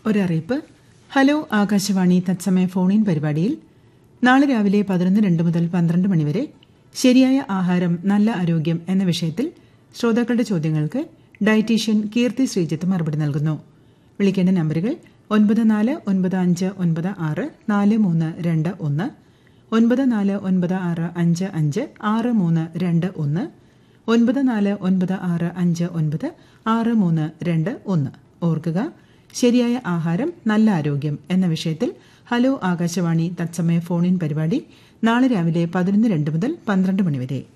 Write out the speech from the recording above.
ഒരറിയിപ്പ് hello Akashvani തത്സമയ ഫോണിൻ പരിപാടിയിൽ നാളെ രാവിലെ പതിനൊന്ന് രണ്ട് മുതൽ പന്ത്രണ്ട് മണിവരെ ശരിയായ ആഹാരം നല്ല ആരോഗ്യം എന്ന വിഷയത്തിൽ ശ്രോതാക്കളുടെ ചോദ്യങ്ങൾക്ക് ഡയറ്റീഷ്യൻ കീർത്തി ശ്രീജിത്ത് മറുപടി നൽകുന്നു വിളിക്കേണ്ട നമ്പറുകൾ ഒൻപത് നാല് ഒൻപത് അഞ്ച് ഒൻപത് ആറ് നാല് മൂന്ന് രണ്ട് ഒന്ന് ഒൻപത് നാല് ഒൻപത് ആറ് അഞ്ച് അഞ്ച് ആറ് മൂന്ന് രണ്ട് ഒന്ന് ഒൻപത് നാല് ഒൻപത് ആറ് അഞ്ച് ഒൻപത് ആറ് മൂന്ന് രണ്ട് ഒന്ന് ഓർക്കുക ശരിയായ ആഹാരം നല്ല ആരോഗ്യം എന്ന വിഷയത്തിൽ ഹലോ ആകാശവാണി തത്സമയ ഫോണിൻ പരിപാടി നാളെ രാവിലെ പതിനൊന്ന് രണ്ട് മുതൽ പന്ത്രണ്ട് മണിവരെ